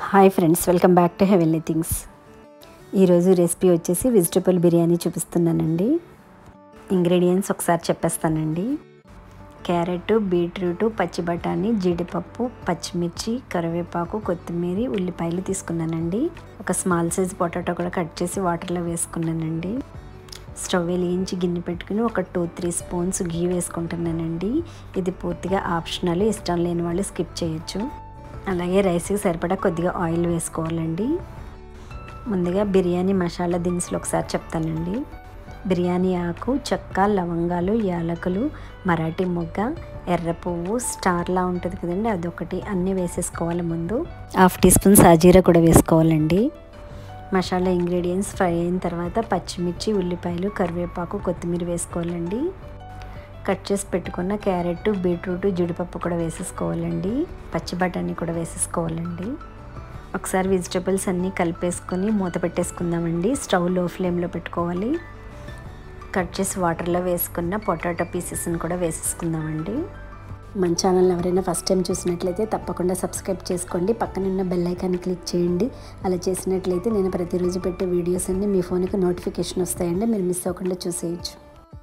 hi friends welcome back to heavenly things ఈరోజు recipe వచ్చేసి vegetable biryani చూపిస్తున్నానండి ఇంగ్రీడియంట్స్ ఒకసారి చెప్పేస్తానండి క్యారెట్ బీట్రూట్ పచ్చి బఠానీ జీడిపప్పు పచ్చిమిర్చి కరివేపాకు కొత్తిమీర ఉల్లిపాయలు తీసుకున్నానండి ఒక స్మాల్ సైజ్ పొటాటో కూడా కట్ చేసి వాటర్లో వేసుకున్నానండి స్టవ్ వెలిగించి గిన్నె పెట్టుకుని ఒక టూ త్రీ స్పూన్స్ గీ వేసుకుంటున్నానండి ఇది పూర్తిగా ఆప్షనల్ ఇష్టం లేని వాళ్ళు స్కిప్ చేయొచ్చు అలాగే రైస్కి సరిపడా కొద్దిగా ఆయిల్ వేసుకోవాలండి ముందుగా బిర్యానీ మసాలా దినుసులు ఒకసారి చెప్తానండి బిర్యానీ ఆకు చెక్క లవంగాలు యాలకులు మరాఠీ మొగ్గ ఎర్ర పువ్వు స్టార్లా ఉంటుంది కదండి అదొకటి అన్నీ వేసేసుకోవాలి ముందు హాఫ్ టీ స్పూన్ సాజీరా కూడా వేసుకోవాలండి మసాలా ఇంగ్రీడియంట్స్ ఫ్రై అయిన తర్వాత పచ్చిమిర్చి ఉల్లిపాయలు కరివేపాకు కొత్తిమీర వేసుకోవాలండి కట్ చేసి పెట్టుకున్న క్యారెట్ బీట్రూట్ జీడిపప్పు కూడా వేసేసుకోవాలండి పచ్చి బఠానీ కూడా వేసేసుకోవాలండి ఒకసారి వెజిటబుల్స్ అన్నీ కలిపేసుకొని మూత పెట్టేసుకుందామండి స్టవ్ లో ఫ్లేమ్లో పెట్టుకోవాలి కట్ చేసి వాటర్లో వేసుకున్న పొటాటో పీసెస్ని కూడా వేసేసుకుందామండి మన ఛానల్ ఎవరైనా ఫస్ట్ టైం చూసినట్లయితే తప్పకుండా సబ్స్క్రైబ్ చేసుకోండి పక్కనున్న బెల్ ఐకాన్ని క్లిక్ చేయండి అలా చేసినట్లయితే నేను ప్రతిరోజు పెట్టే వీడియోస్ అన్నీ మీ ఫోన్కి నోటిఫికేషన్ వస్తాయండి మీరు మిస్ అవ్వకుండా చూసేయచ్చు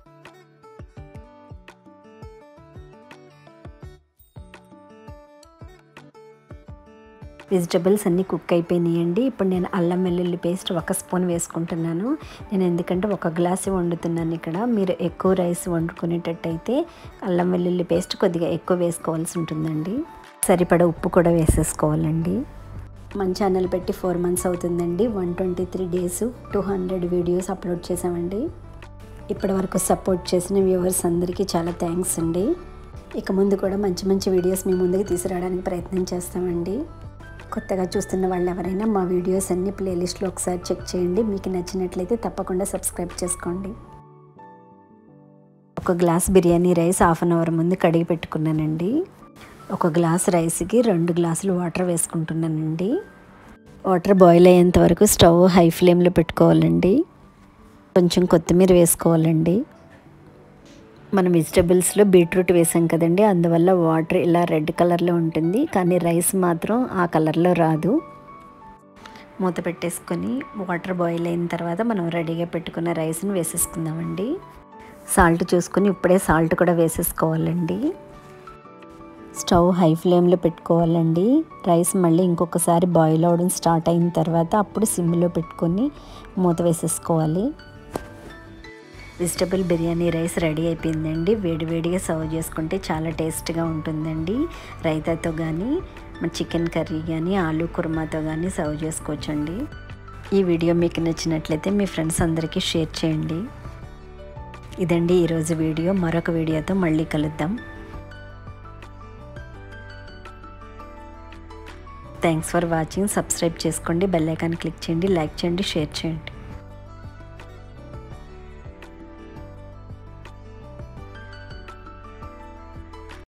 వెజిటబుల్స్ అన్నీ కుక్ అయిపోయినాయండి ఇప్పుడు నేను అల్లం వెల్లుల్లి పేస్ట్ ఒక స్పూన్ వేసుకుంటున్నాను నేను ఎందుకంటే ఒక గ్లాస్ వండుతున్నాను ఇక్కడ మీరు ఎక్కువ రైస్ వండుకునేటట్టయితే అల్లం వెల్లుల్లి పేస్ట్ కొద్దిగా ఎక్కువ వేసుకోవాల్సి ఉంటుందండి సరిపడ ఉప్పు కూడా వేసేసుకోవాలండి మన ఛానల్ పెట్టి ఫోర్ మంత్స్ అవుతుందండి one twenty three days two hundred videos upload చేసామండి ఇప్పటి వరకు సపోర్ట్ చేసిన వ్యూవర్స్ అందరికీ చాలా థ్యాంక్స్ అండి ఇక ముందు కూడా మంచి మంచి వీడియోస్ మీ ముందుకు తీసుకురావడానికి ప్రయత్నం చేస్తామండి కొత్తగా చూస్తున్న వాళ్ళు ఎవరైనా మా వీడియోస్ అన్ని ప్లేలిస్ట్లో ఒకసారి చెక్ చేయండి మీకు నచ్చినట్లయితే తప్పకుండా సబ్స్క్రైబ్ చేసుకోండి ఒక glass biryani rice half an hour ముందు కడిగి పెట్టుకున్నానండి ఒక గ్లాస్ రైస్కి రెండు గ్లాసులు వాటర్ వేసుకుంటున్నానండి వాటర్ బాయిల్ అయ్యేంత వరకు స్టవ్ హై ఫ్లేమ్లో పెట్టుకోవాలండి కొంచెం కొత్తిమీర వేసుకోవాలండి మనం వెజిటబుల్స్లో బీట్రూట్ వేసాం కదండి అందువల్ల వాటర్ ఇలా రెడ్ కలర్లో ఉంటుంది కానీ రైస్ మాత్రం ఆ కలర్లో రాదు మూత పెట్టేసుకొని వాటర్ బాయిల్ అయిన తర్వాత మనం రెడీగా పెట్టుకున్న రైస్ని వేసేసుకుందామండి సాల్ట్ చూసుకొని ఇప్పుడే సాల్ట్ కూడా వేసేసుకోవాలండి స్టవ్ హై ఫ్లేమ్లో పెట్టుకోవాలండి రైస్ మళ్ళీ ఇంకొకసారి బాయిల్ అవ్వడం స్టార్ట్ అయిన తర్వాత అప్పుడు సిమ్లో పెట్టుకొని మూత వేసేసుకోవాలి వెజిటబుల్ బిర్యానీ రైస్ రెడీ అయిపోయిందండి వేడివేడిగా సర్వ్ చేసుకుంటే చాలా టేస్ట్గా ఉంటుందండి రైతాతో కానీ చికెన్ కర్రీ కానీ ఆలూ కుర్మాతో కానీ సర్వ్ చేసుకోవచ్చండి ఈ వీడియో మీకు నచ్చినట్లయితే మీ ఫ్రెండ్స్ అందరికీ షేర్ చేయండి ఇదండి ఈరోజు వీడియో మరొక వీడియోతో మళ్ళీ కలుద్దాం థ్యాంక్స్ ఫర్ వాచింగ్ సబ్స్క్రైబ్ చేసుకోండి బెల్ ఐకాన్ క్లిక్ చేయండి లైక్ చేయండి షేర్ చేయండి